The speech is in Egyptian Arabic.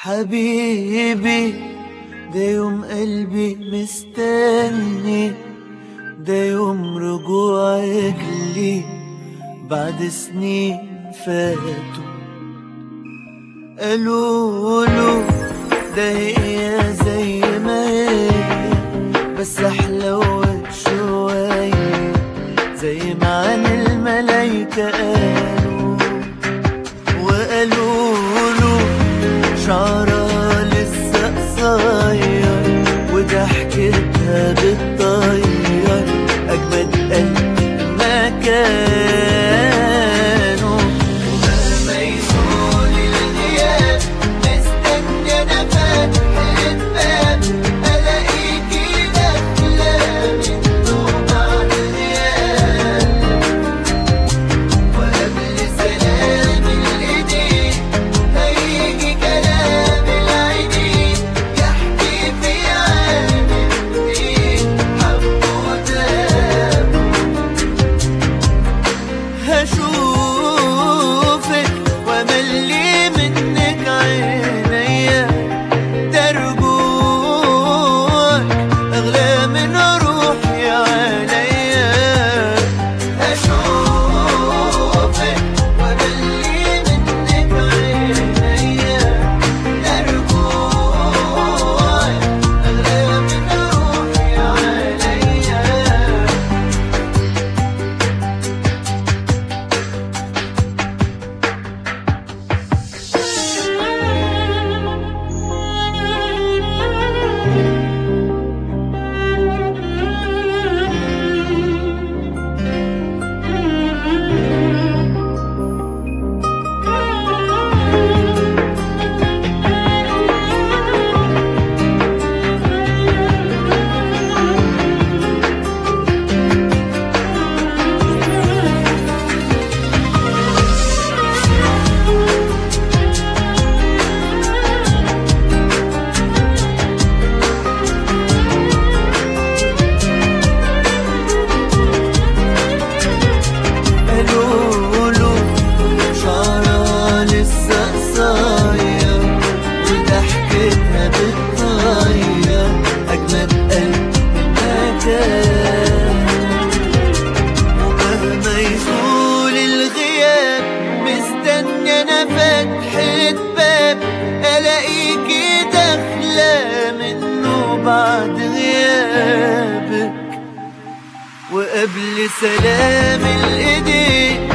حبيبي ده يوم قلبي مستني ده يوم رجوعك لي بعد سنين فاتوا قالوا له ده هي زي ما هي بس احلى شوية زي ما عن الملايكة قالوا وقالوا له شعرها لسه قصير وضحكتها بتطير أجمد قلب ما كانوا ومهما يطول الغياب مستني أنا فاتح الباب ألاقيكي داخلة منه بعد غياب وقبل سلام الإيدين هيجي كلام العينين يحكي في عالم الدين حبه تاب هشوفك واملي منك عينيا ده رجوعك اغلى من روحي عليا هشوفك واملي منك عينيا ده رجوعك اغلى من روحي عليا قالوا له شعرها لسه قصير وضحكتها بتطير أجمد قلب ما كان ومهما يطول الغياب مستني أنا فتحة باب ألاقيكي داخلة منه بعد غيابك وقبل سلام الايدين